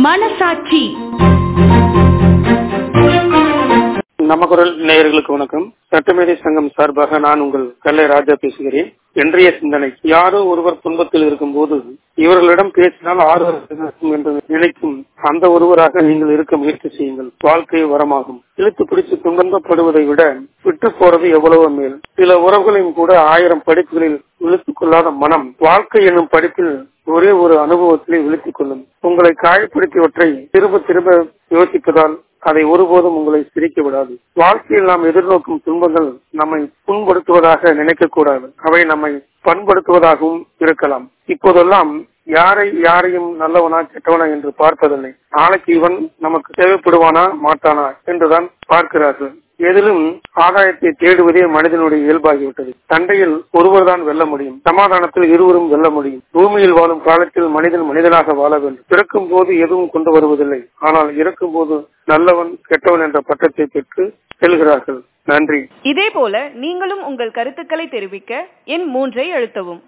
மனசாட்சி நம்ம குரல் நேயர்களுக்கு வணக்கம் சட்டமேதை சங்கம் சார்பாக நான் உங்கள் கல்லை ராஜா பேசுகிறேன் இன்றைய சிந்தனை யாரோ ஒருவர் துன்பத்தில் இருக்கும் போது இவர்களிடம் பேசினால் ஆறுதல் கிடைக்கும் என்று நினைக்கும் அந்த ஒருவராக நீங்கள் இருக்க முயற்சி செய்யுங்கள் வாழ்க்கை வரமாகும் இழுத்து பிடித்து துன்பப்படுவதை விட விட்டு போறது எவ்வளவோ மேல் சில உறவுகளையும் கூட ஆயிரம் படிப்புகளில் விழுத்துக் கொள்ளாத மனம் வாழ்க்கை என்னும் படிப்பில் ஒரே ஒரு அனுபவத்திலே விழுத்திக் கொள்ளும் உங்களை காயப்படுத்தியவற்றை திரும்ப திரும்ப யோசிப்பதால் அதை ஒருபோதும் உங்களை சிரிக்க விடாது வாழ்க்கையில் நாம் எதிர்நோக்கும் துன்பங்கள் நம்மை புண்படுத்துவதாக நினைக்க கூடாது அவை நம்மை பண்படுத்துவதாகவும் இருக்கலாம் இப்போதெல்லாம் யாரை யாரையும் நல்லவனா கெட்டவனா என்று பார்ப்பதில்லை நாளைக்கு இவன் நமக்கு தேவைப்படுவானா மாட்டானா என்றுதான் பார்க்கிறார்கள் எதிலும் ஆதாயத்தை தேடுவதே மனிதனுடைய இயல்பாகிவிட்டது சண்டையில் ஒருவர் தான் வெல்ல முடியும் சமாதானத்தில் இருவரும் வெல்ல முடியும் பூமியில் வாழும் காலத்தில் மனிதன் மனிதனாக வாழ வேண்டும் பிறக்கும் போது எதுவும் கொண்டு வருவதில்லை ஆனால் இறக்கும் போது நல்லவன் கெட்டவன் என்ற பட்டத்தை பெற்று செல்கிறார்கள் நன்றி இதே போல நீங்களும் உங்கள் கருத்துக்களை தெரிவிக்க எண் மூன்றை அழுத்தவும்